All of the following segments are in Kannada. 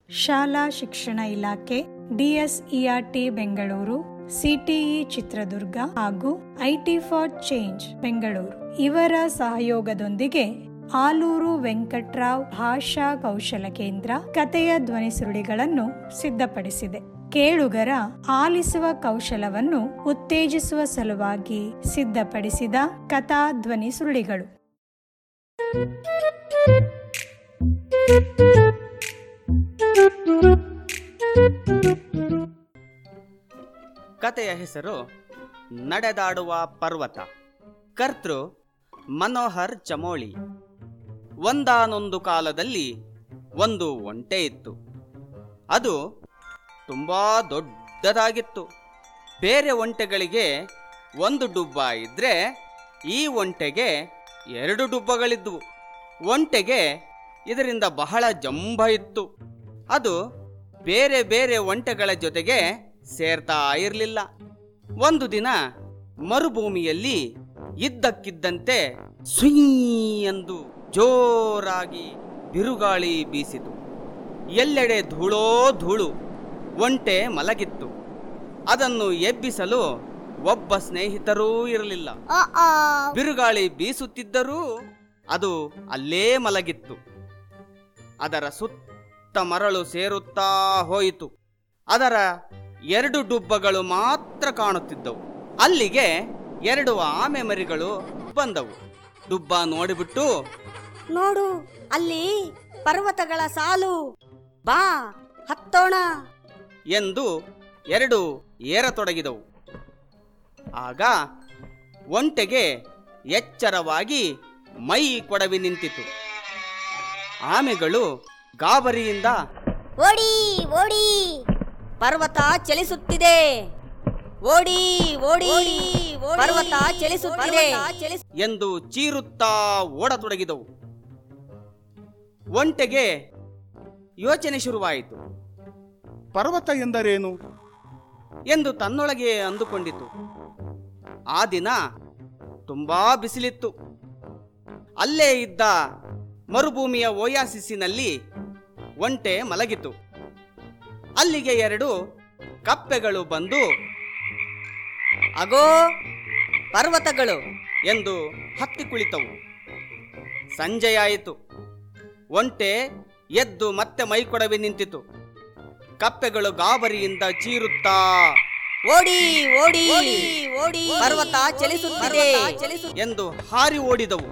ಶಾಲಾ ಶಿಕ್ಷಣ ಇಲಾಖೆ ಡಿಎಸ್ಇಆರ್ಟಿ ಬೆಂಗಳೂರು ಸಿಟಿಇ ಚಿತ್ರದುರ್ಗ ಹಾಗೂ ಐಟಿ ಫಾರ್ ಚೇಂಜ್ ಬೆಂಗಳೂರು ಇವರ ಸಹಯೋಗದೊಂದಿಗೆ ಆಲೂರು ವೆಂಕಟ್ರಾವ್ ಭಾಷಾ ಕೌಶಲ ಕೇಂದ್ರ ಕಥೆಯ ಧ್ವನಿ ಸುರುಳಿಗಳನ್ನು ಸಿದ್ಧಪಡಿಸಿದೆ ಕೇಳುಗರ ಆಲಿಸುವ ಕೌಶಲವನ್ನು ಉತ್ತೇಜಿಸುವ ಸಲುವಾಗಿ ಸಿದ್ಧಪಡಿಸಿದ ಕಥಾ ಧ್ವನಿ ಸುರುಳಿಗಳು ಕಥೆಯ ಹೆಸರು ನಡೆದಾಡುವ ಪರ್ವತ ಕರ್ತೃ ಮನೋಹರ್ ಚಮೋಳಿ ಒಂದಾನೊಂದು ಕಾಲದಲ್ಲಿ ಒಂದು ಒಂಟೆ ಇತ್ತು ಅದು ತುಂಬಾ ದೊಡ್ಡದಾಗಿತ್ತು ಬೇರೆ ಒಂಟೆಗಳಿಗೆ ಒಂದು ಡುಬ್ಬ ಇದ್ರೆ ಈ ಒಂಟೆಗೆ ಎರಡು ಡುಬ್ಬಗಳಿದ್ವು ಒಂಟೆಗೆ ಇದರಿಂದ ಬಹಳ ಜಂಭ ಇತ್ತು ಅದು ಬೇರೆ ಬೇರೆ ಒಂಟೆಗಳ ಜೊತೆಗೆ ಸೇರ್ತಾ ಇರಲಿಲ್ಲ ಒಂದು ದಿನ ಮರುಭೂಮಿಯಲ್ಲಿ ಇದ್ದಕ್ಕಿದ್ದಂತೆ ಸುಯ್ ಎಂದು ಜೋರಾಗಿ ಬಿರುಗಾಳಿ ಬೀಸಿತು ಎಲ್ಲೆಡೆ ಧೂಳೋ ಧೂಳು ಒಂಟೆ ಮಲಗಿತ್ತು ಅದನ್ನು ಎಬ್ಬಿಸಲು ಒಬ್ಬ ಸ್ನೇಹಿತರೂ ಇರಲಿಲ್ಲ ಬಿರುಗಾಳಿ ಬೀಸುತ್ತಿದ್ದರೂ ಅದು ಅಲ್ಲೇ ಮಲಗಿತ್ತು ಅದರ ಸುತ್ತ ಮರಳು ಸೇರುತ್ತಾ ಹೋಯಿತು ಅದರ ಎರಡು ಡುಬ್ಬಗಳು ಮಾತ್ರ ಕಾಣುತ್ತಿದ್ದವು ಅಲ್ಲಿಗೆ ಎರಡು ಆಮೆ ಮರಿಗಳು ಬಂದವು ಡುಬ್ಬ ನೋಡಿಬಿಟ್ಟು ನೋಡು ಅಲ್ಲಿ ಪರ್ವತಗಳ ಸಾಲು ಬಾ ಹತ್ತೋಣ ಎಂದು ಎರಡು ಏರತೊಡಗಿದವು ಆಗ ಒಂಟೆಗೆ ಎಚ್ಚರವಾಗಿ ಮೈ ಕೊಡವಿ ನಿಂತಿತು ಆಮೆಗಳು ಗಾಬರಿಯಿಂದ ಓಡಿ ಓಡಿ ಪರ್ವತ ಚಲಿಸುತ್ತಿದೆ ಓಡಿ ಓಡಿ ಪರ್ವತ ಚಲಿಸುತ್ತಿದೆ ಎಂದು ಚೀರುತ್ತಾ ಓಡತೊಡಗಿದವು ಒಂಟೆಗೆ ಯೋಚನೆ ಶುರುವಾಯಿತು ಪರ್ವತ ಎಂದರೇನು ಎಂದು ತನ್ನೊಳಗೆ ಅಂದುಕೊಂಡಿತು ಆ ದಿನ ತುಂಬಾ ಬಿಸಿಲಿತ್ತು ಅಲ್ಲೇ ಇದ್ದ ಮರುಭೂಮಿಯ ಓಯಾಸಿಸಿನಲ್ಲಿ ಒಂಟೆ ಮಲಗಿತು ಅಲ್ಲಿಗೆ ಎರಡು ಕಪ್ಪೆಗಳು ಬಂದು ಅಗೋ ಪರ್ವತಗಳು ಎಂದು ಹತ್ತಿ ಕುಳಿತವು ಸಂಜೆಯಾಯಿತು ಒಂಟೆ ಎದ್ದು ಮತ್ತೆ ಮೈಕೊಡವಿ ನಿಂತಿತು ಕಪ್ಪೆಗಳು ಗಾಬರಿಯಿಂದ ಚೀರುತ್ತಾ ಓಡಿ ಓಡಿ ಓಡಿ ಪರ್ವತ ಚಲಿಸುತ್ತಿದೆ ಎಂದು ಹಾರಿ ಓಡಿದವು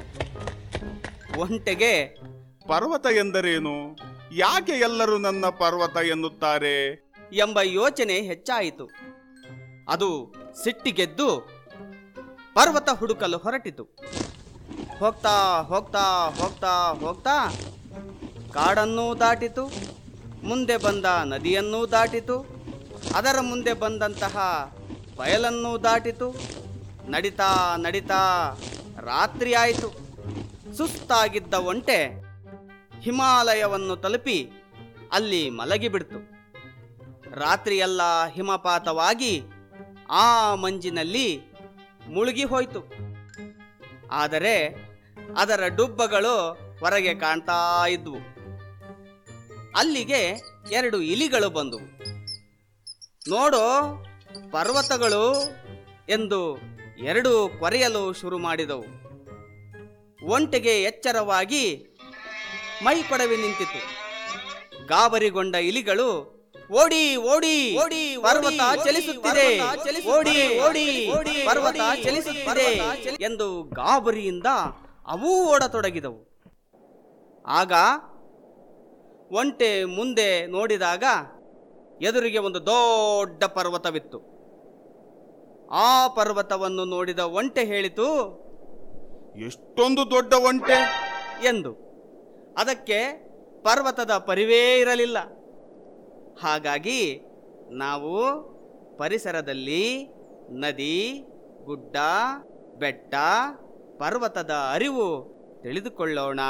ಒಂಟೆಗೆ ಪರ್ವತ ಎಂದರೇನು ಯಾಕೆ ಎಲ್ಲರೂ ನನ್ನ ಪರ್ವತ ಎನ್ನುತ್ತಾರೆ ಎಂಬ ಯೋಚನೆ ಹೆಚ್ಚಾಯಿತು ಅದು ಸಿಟ್ಟಿಗೆದ್ದು ಪರ್ವತ ಹುಡುಕಲು ಹೊರಟಿತು ಹೋಗ್ತಾ ಹೋಗ್ತಾ ಹೋಗ್ತಾ ಹೋಗ್ತಾ ಕಾಡನ್ನೂ ದಾಟಿತು ಮುಂದೆ ಬಂದ ನದಿಯನ್ನೂ ದಾಟಿತು ಅದರ ಮುಂದೆ ಬಂದಂತಹ ಬಯಲನ್ನೂ ದಾಟಿತು ನಡಿತಾ ನಡಿತಾ ರಾತ್ರಿ ಆಯಿತು ಸುಸ್ತಾಗಿದ್ದ ಒಂಟೆ ಹಿಮಾಲಯವನ್ನು ತಲುಪಿ ಅಲ್ಲಿ ಮಲಗಿಬಿಡ್ತು ರಾತ್ರಿಯೆಲ್ಲ ಹಿಮಪಾತವಾಗಿ ಆ ಮಂಜಿನಲ್ಲಿ ಮುಳುಗಿ ಹೋಯಿತು ಆದರೆ ಅದರ ಡುಬ್ಬಗಳು ಹೊರಗೆ ಕಾಣ್ತಾ ಇದ್ವು ಅಲ್ಲಿಗೆ ಎರಡು ಇಲಿಗಳು ಬಂದವು ನೋಡು ಪರ್ವತಗಳು ಎಂದು ಎರಡು ಕೊರೆಯಲು ಶುರು ಮಾಡಿದವು ಒಂಟೆಗೆ ಎಚ್ಚರವಾಗಿ ಮೈ ಕೊಡವಿ ನಿಂತಿತು ಗಾಬರಿಗೊಂಡ ಇಲಿಗಳು ಓಡಿ ಓಡಿ ಓಡಿ ಪರ್ವತ ಚಲಿಸುತ್ತಿದೆ ಓಡಿ ಓಡಿ ಪರ್ವತ ಚಲಿಸುತ್ತಿದೆ ಎಂದು ಗಾಬರಿಯಿಂದ ಅವೂ ಓಡತೊಡಗಿದವು ಆಗ ಒಂಟೆ ಮುಂದೆ ನೋಡಿದಾಗ ಎದುರಿಗೆ ಒಂದು ದೊಡ್ಡ ಪರ್ವತವಿತ್ತು ಆ ಪರ್ವತವನ್ನು ನೋಡಿದ ಒಂಟೆ ಹೇಳಿತು ಎಷ್ಟೊಂದು ದೊಡ್ಡ ಒಂಟೆ ಎಂದು ಅದಕ್ಕೆ ಪರ್ವತದ ಪರಿವೇ ಇರಲಿಲ್ಲ ಹಾಗಾಗಿ ನಾವು ಪರಿಸರದಲ್ಲಿ ನದಿ ಗುಡ್ಡ ಬೆಟ್ಟ ಪರ್ವತದ ಅರಿವು ತಿಳಿದುಕೊಳ್ಳೋಣ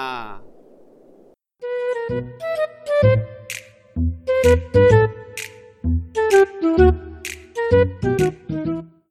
Thank you.